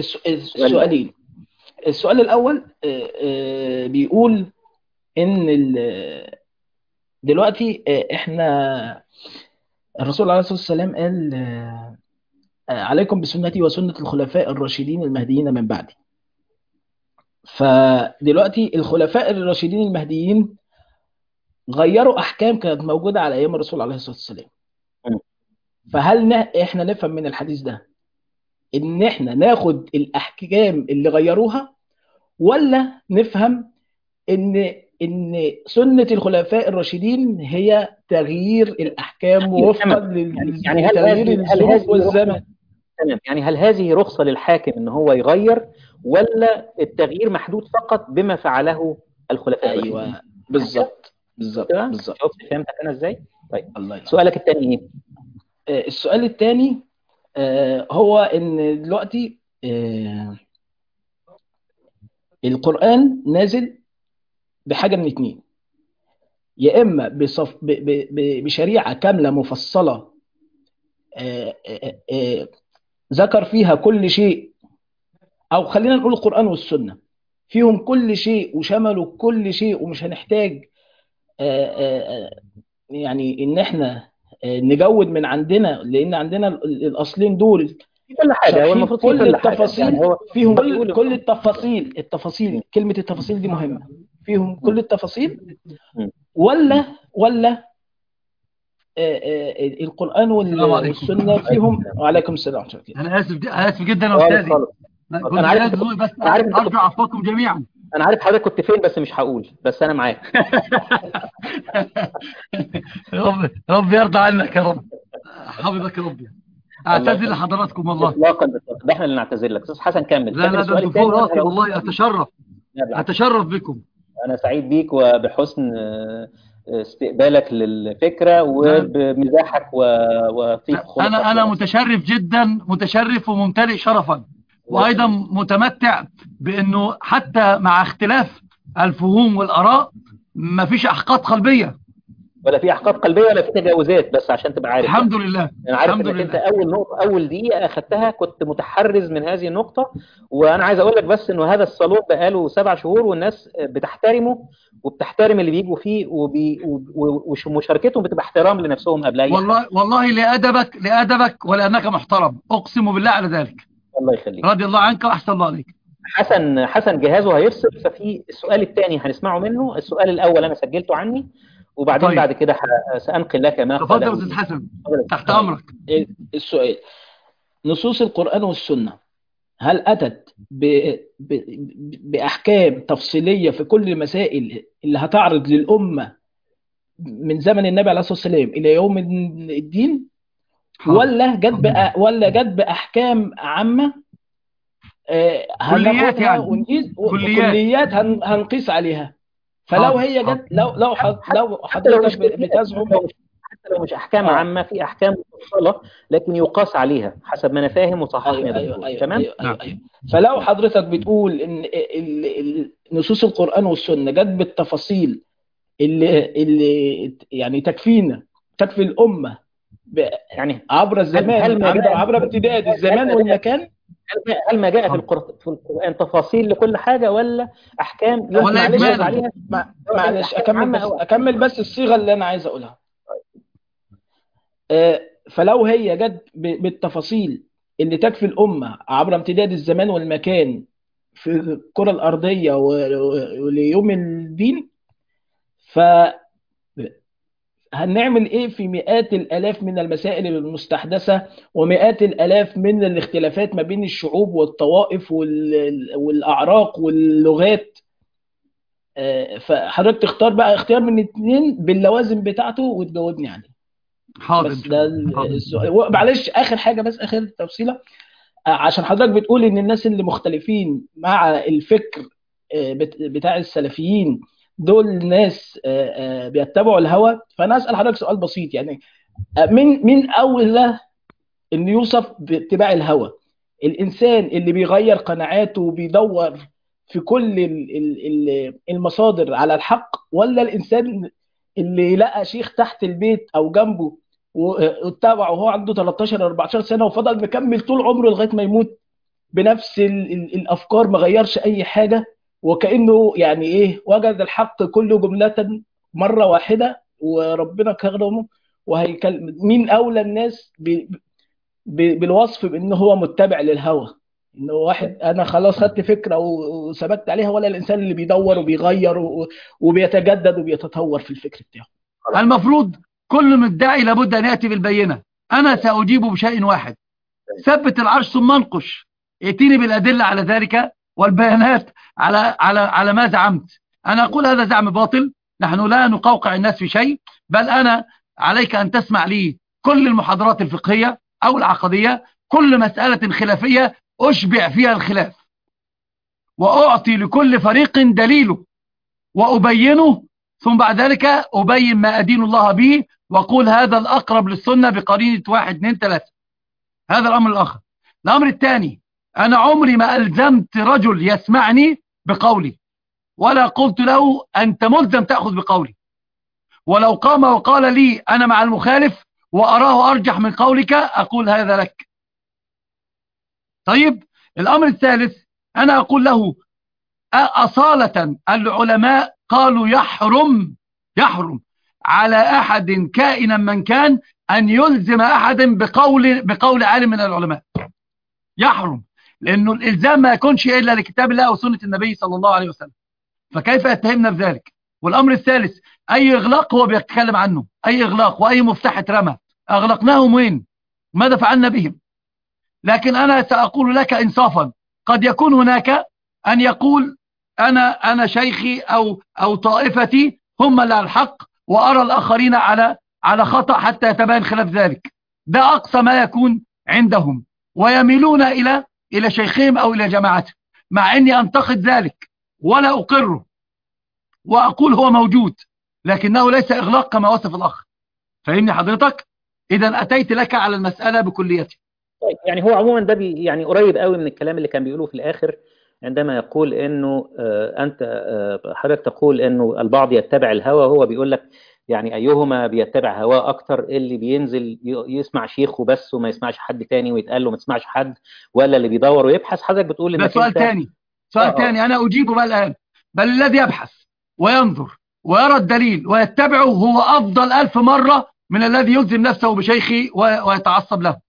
الس- السؤالين السؤال الاول آه، آه، بيقول ان ال- دلوقتي آه، احنا الرسول عليه الصلاه والسلام قال آه، آه، عليكم بسنتي وسنه الخلفاء الراشدين المهديين من بعدي فدلوقتي الخلفاء الراشدين المهديين غيروا احكام كانت موجوده على ايام الرسول عليه الصلاه والسلام م. فهل ن- احنا نفهم من الحديث ده ان احنا ناخد الاحكام اللي غيروها ولا نفهم ان ان سنه الخلفاء الراشدين هي تغيير الاحكام تغيير وفقا تمام. لل- يعني يعني هل لتغيير هذه هل الظروف هذه والزمن تمام يعني هل هذه رخصة للحاكم ان هو يغير ولا التغيير محدود فقط بما فعله الخلفاء الراشدين؟ ايوه بالظبط بالظبط تمام؟ بالظبط شفت فهمتك انا ازاي؟ طيب الله ينور سؤالك الثاني ايه؟ آه، السؤال الثاني هو ان دلوقتي آه، القرآن نازل بحاجة من اتنين يا إما بصف ب ب ب بشريعة كاملة مفصلة آه، آه، آه، ذكر فيها كل شيء أو خلينا نقول القرآن والسنة فيهم كل شيء وشملوا كل شيء ومش هنحتاج آه، آه، آه، يعني إن إحنا آه، نجود من عندنا لأن عندنا ال- الأصلين دول في كل حاجة هو شارحين المفروض في كل كل حاجة التفاصيل يعني هو فيهم هو كل بيقول كل التفاصيل التفاصيل كلمة التفاصيل دي مهمة فيهم كل التفاصيل م. ولا ولا آه، آه، القرآن وال- السلام عليكم. والسنة فيهم وعليكم السلام ورحمة الله انا اسف انا اسف جدا يا خالص استاذي خالص كنت أنا عارف- لازم بس أنا عارف أنت كنت- ارجع اصواتكم جميعا انا عارف حضرتك كنت فين بس مش هقول بس انا معاك رب ربي يرضى عنك يا رب حفظك ربي اعتذر لحضراتكم والله اطلاقا إطلاقاً. ده احنا اللي نعتذر لك استاذ حسن كمل لا كمل لا ده السؤال انتوا الثاني فوق وأنا راسي هقول- والله اتشرف لا، بالعكس. اتشرف بكم انا سعيد بيك وبحسن آه، استقبالك للفكره وبمزاحك و- وفيك خلق انا انا أخلاق. متشرف جدا متشرف وممتلئ شرفا وايضا متمتع بانه حتى مع اختلاف الفهوم والاراء ما فيش احقاد قلبيه ولا في احقاد قلبيه ولا في تجاوزات بس عشان تبقى عارف الحمد لله انا عارف الحمد انك انت لله اول نقطه اول دقيقه اخذتها كنت متحرز من هذه النقطه وانا عايز اقول لك بس انه هذا الصالون بقاله سبع شهور والناس بتحترمه وبتحترم اللي بيجوا فيه وبي و- ومشاركتهم بتبقى احترام لنفسهم قبل اي حاجه والله والله لادبك لادبك ولانك محترم اقسم بالله على ذلك الله يخليك رضي الله عنك واحسن الله عليك حسن حسن جهازه هيفصل ففي السؤال الثاني هنسمعه منه السؤال الاول انا سجلته عني وبعدين طيب. بعد كده ه- سانقل لك ما تفضل يا قاله استاذ حسن تفضل. تحت امرك السؤال نصوص القرآن والسنة هل أتت ب... ب... بأحكام تفصيلية في كل المسائل اللي هتعرض للأمة من زمن النبي عليه الصلاة والسلام إلى يوم الدين حاضر. ولا جت بأ... ولا جت بأحكام عامة آه، كليات هناخدها يعني. ونقيس كليات. كليات هن... هنقيس عليها فلو حاضر. هي جت لو لو حض... لو حتى لو مش حضرتك بتزعم لو مش- حتى لو مش احكام آه. عامه في احكام مفصله لكن يقاس عليها حسب ما انا فاهم وصححني ايوه يا ايوه دكتور ايوه تمام ايوه نعم. ايوه, أيوة. فلو حضرتك بتقول ان ال- ال- نصوص القرآن والسنة جت بالتفاصيل اللي اللي يعني تكفينا تكفي الأمة ب- يعني عبر هل الزمان ما عبر, جاء- عبر امتداد هل الزمان ما جاء- والمكان هل ما- هل ما جاء في القرآن في القرآن تفاصيل لكل حاجه ولا احكام يمكن ولا معلش إجمالا. عليها مع- معلش أحكام اكمل عامة بس أو- اكمل بس الصيغة اللي انا عايز اقولها آه، فلو هي جت ب- بالتفاصيل اللي تكفي الأمة عبر امتداد الزمان والمكان في الكرة الأرضية و- و- وليوم الدين ف هنعمل ايه في مئات الالاف من المسائل المستحدثه ومئات الالاف من الاختلافات ما بين الشعوب والطوائف وال- والاعراق واللغات آه، فحضرتك تختار بقى اختيار من اتنين باللوازم بتاعته وتجاوبني عليه حاضر بس إن ده شاء الله. حاضر. السؤال معلش اخر حاجه بس اخر تفصيله آه، عشان حضرتك بتقول ان الناس اللي مختلفين مع الفكر آه، بت- بتاع السلفيين دول ناس آه، آه، بيتبعوا الهوى فانا اسال حضرتك سؤال بسيط يعني آه، مين مين اولى ان يوصف باتباع الهوى الانسان اللي بيغير قناعاته وبيدور في كل ال- ال- ال- المصادر على الحق ولا الانسان اللي لقى شيخ تحت البيت او جنبه واتبعه وهو عنده 13 14 سنه وفضل مكمل طول عمره لغايه ما يموت بنفس ال ال الافكار ما غيرش اي حاجه وكانه يعني ايه وجد الحق كله جمله مره واحده وربنا كرمه وهيكلم مين اولى الناس ب ب بالوصف بان هو متبع للهوى انه واحد انا خلاص خدت فكره و- وثبت عليها ولا الانسان اللي بيدور وبيغير و- وبيتجدد وبيتطور في الفكر بتاعه المفروض كل مدعي لابد أن يأتي بالبينة أنا سأجيب بشيء واحد ثبت العرش ثم انقش ائتيني بالأدلة على ذلك والبيانات على على على ما زعمت أنا أقول هذا زعم باطل نحن لا نقوقع الناس في شيء بل أنا عليك أن تسمع لي كل المحاضرات الفقهية أو العقدية كل مسألة خلافية أشبع فيها الخلاف وأعطي لكل فريق دليله وأبينه ثم بعد ذلك أبين ما أدين الله به وأقول هذا الأقرب للسنة بقرينة واحد اثنين ثلاثة هذا الأمر الآخر الأمر الثاني أنا عمري ما ألزمت رجل يسمعني بقولي ولا قلت له أنت ملزم تأخذ بقولي ولو قام وقال لي أنا مع المخالف وأراه أرجح من قولك أقول هذا لك طيب الأمر الثالث أنا أقول له أصالة العلماء قالوا يحرم يحرم على أحد كائنا من كان أن يلزم أحد بقول بقول عالم من العلماء يحرم لأنه الإلزام ما يكونش إلا لكتاب الله وسنة النبي صلى الله عليه وسلم فكيف يتهمنا بذلك والأمر الثالث أي إغلاق هو بيتكلم عنه أي إغلاق وأي مفتاح اترمى أغلقناهم وين ماذا فعلنا بهم لكن أنا سأقول لك إنصافا قد يكون هناك أن يقول أنا أنا شيخي أو أو طائفتي هم اللي على الحق وأرى الآخرين على على خطأ حتى يتبين خلاف ذلك ده أقصى ما يكون عندهم ويميلون إلى إلى شيخهم أو إلى جماعته مع أني أنتقد ذلك ولا أقره وأقول هو موجود لكنه ليس إغلاق كما وصف الأخ فهمني حضرتك إذا أتيت لك على المسألة بكليتها طيب يعني هو عموما ده بي يعني قريب قوي من الكلام اللي كان بيقوله في الآخر عندما يقول انه آه انت آه حضرتك تقول انه البعض يتبع الهوى هو بيقول لك يعني ايهما بيتبع هواه اكتر اللي بينزل يسمع شيخه بس وما يسمعش حد تاني ويتقال له ما تسمعش حد ولا اللي بيدور ويبحث حضرتك بتقول ده انك سؤال انت تاني سؤال آه. تاني أنا أجيبه بقى الآن بل الذي يبحث وينظر ويرى الدليل ويتبعه هو أفضل ألف مرة من الذي يلزم نفسه بشيخه و- ويتعصب له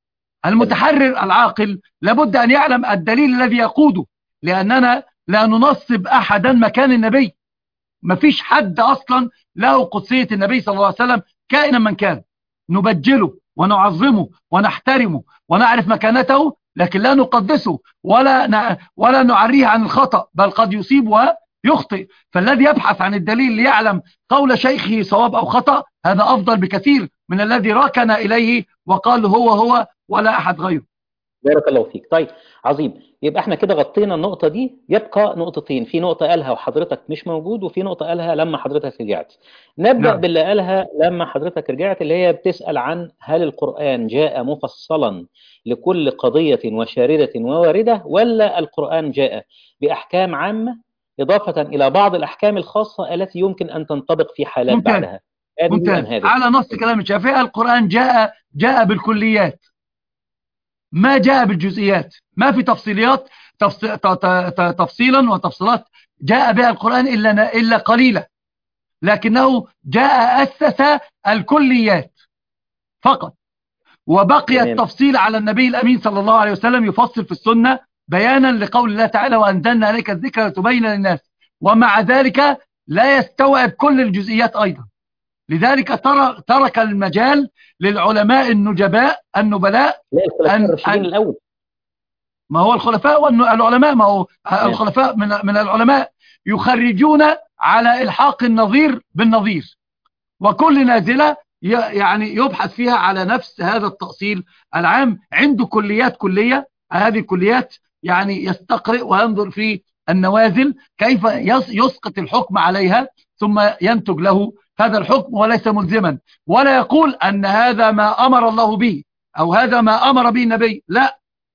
المتحرر العاقل لابد أن يعلم الدليل الذي يقوده لأننا لا ننصب أحدا مكان النبي مفيش حد أصلا له قدسية النبي صلى الله عليه وسلم كائنا من كان نبجله ونعظمه ونحترمه ونعرف مكانته لكن لا نقدسه ولا ن... ولا نعريه عن الخطأ بل قد يصيب ويخطئ فالذي يبحث عن الدليل ليعلم قول شيخه صواب أو خطأ هذا أفضل بكثير من الذي راكن إليه وقال هو هو ولا أحد غيره بارك الله فيك طيب عظيم يبقى احنا كده غطينا النقطة دي يبقى نقطتين في نقطة قالها وحضرتك مش موجود وفي نقطة قالها لما حضرتك رجعت نبدأ نعم. باللي قالها لما حضرتك رجعت اللي هي بتسأل عن هل القرآن جاء مفصلا لكل قضية وشاردة وواردة ولا القرآن جاء بأحكام عامة إضافة إلى بعض الأحكام الخاصة التي يمكن أن تنطبق في حالات ممتاز. بعدها هذه أم ممتاز هذه على نص كلام الشافعي القرآن جاء جاء بالكليات ما جاء بالجزئيات ما في تفصيليات تفص... ت... ت... ت... تفصيلا وتفصيلات جاء بها القرآن إلا إلا قليلا لكنه جاء أسس الكليات فقط وبقي تمام. التفصيل على النبي الأمين صلى الله عليه وسلم يفصل في السنة بيانا لقول الله تعالى وأنزلنا عليك الذكر لتبين للناس ومع ذلك لا يستوعب كل الجزئيات أيضا لذلك تر- ترك المجال للعلماء النجباء النبلاء لا الخلفاء أن- الراشدين أن- الأول ما هو الخلفاء والعلماء ما هو الخلفاء من من العلماء يخرجون على الحاق النظير بالنظير وكل نازله ي- يعني يبحث فيها على نفس هذا التأصيل العام عنده كليات كلية هذه الكليات يعني يستقرئ وينظر في النوازل كيف يس- يسقط الحكم عليها ثم ينتج له هذا الحكم وليس ملزما ولا يقول أن هذا ما أمر الله به أو هذا ما أمر به النبي لا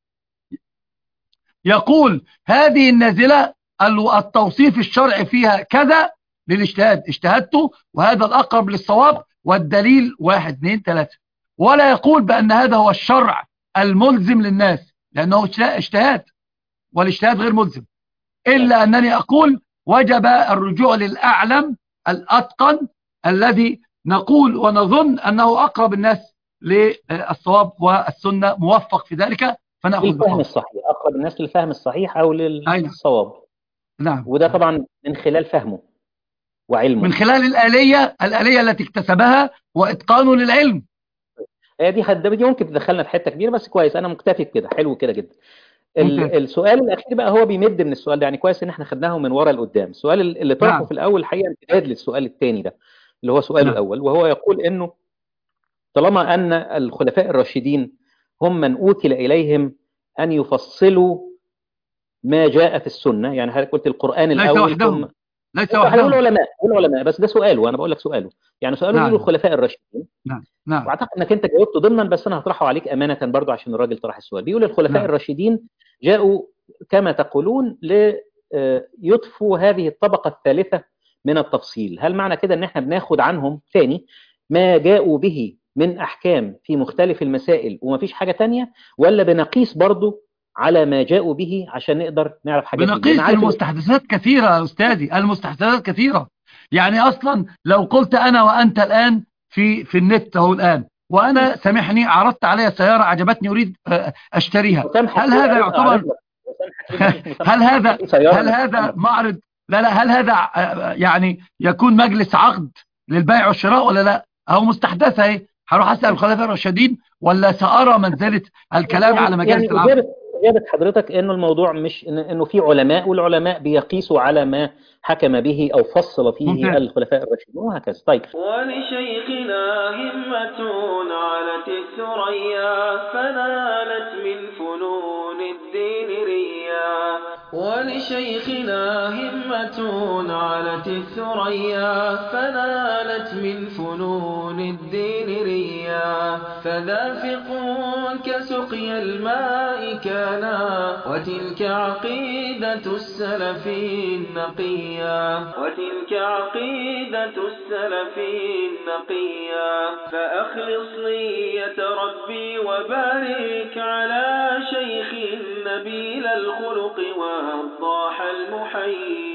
يقول هذه النازلة ال- التوصيف الشرعي فيها كذا للاجتهاد اجتهدت وهذا الأقرب للصواب والدليل واحد اثنين ثلاثة ولا يقول بأن هذا هو الشرع الملزم للناس لأنه اجتهاد والاجتهاد غير ملزم إلا أنني أقول وجب الرجوع للأعلم الأتقن الذي نقول ونظن أنه أقرب الناس للصواب والسنة موفق في ذلك فنأخذ الفهم بقول الصحيح اقرب الناس للفهم الصحيح او للصواب نعم وده طبعا من خلال فهمه وعلمه من خلال الآلية الآلية التي اكتسبها وإتقانه للعلم هي دي حد دي ممكن تدخلنا في حته كبيره بس كويس انا مكتفي بكده حلو كده جدا ال- ممتاز. السؤال الاخير بقى هو بيمد من السؤال ده يعني كويس ان احنا خدناه من ورا لقدام السؤال اللي طرحه نعم. في الاول الحقيقه امتداد للسؤال الثاني ده اللي هو سؤاله نعم. الاول وهو يقول انه طالما ان الخلفاء الراشدين هم من اوكل اليهم ان يفصلوا ما جاء في السنه يعني حضرتك قلت القران ليس الاول وحدهم. ثم ليس هنقول وحدهم علماء نقول علماء بس ده سؤاله وانا بقول لك سؤاله يعني سؤاله نعم. نعم. الخلفاء الراشدين نعم نعم واعتقد انك انت جاوبته ضمنا بس انا هطرحه عليك امانه برضو عشان الراجل طرح السؤال بيقول الخلفاء نعم. الراشدين جاءوا كما تقولون ليطفوا هذه الطبقه الثالثه من التفصيل هل معنى كده ان احنا بناخد عنهم ثاني ما جاءوا به من احكام في مختلف المسائل ومفيش حاجه تانية ولا بنقيس برضو على ما جاءوا به عشان نقدر نعرف حاجات جديدة؟ بنقيس أنا عارف إن- المستحدثات كثيرة يا أستاذي المستحدثات كثيرة يعني أصلا لو قلت أنا وأنت الآن في في النت أهو الآن وأنا سامحني عرضت علي سيارة عجبتني أريد آه، أشتريها مسامحك هل كده هذا أعرض- يعتبر أعرض لك. مسامحك كده مش مسامحك. هل هذا سيارة هل هذا معرض لا لا هل هذا آه، يعني يكون مجلس عقد للبيع والشراء ولا لا أو مستحدثة اهي هروح أسأل الخلفاء الراشدين ولا سأرى منزلة الكلام على مجالس يعني العقد إجابة إجابة حضرتك إنه الموضوع مش إن- إنه في علماء والعلماء بيقيسوا على ما حكم به أو فصل فيه ممتاز. الخلفاء الراشدين وهكذا طيب ولشيخنا همة علت الثريا فنالت من فنون الدين ريا ولشيخنا همة علت الثريا فنالت من فنون الدين ريا فذافق كسقي الماء كانا وتلك عقيدة السلف النقيا وتلك عقيدة السلف النقيا فأخلص نية ربي وبارك على شيخ نبيل الخلق والضاح المحيي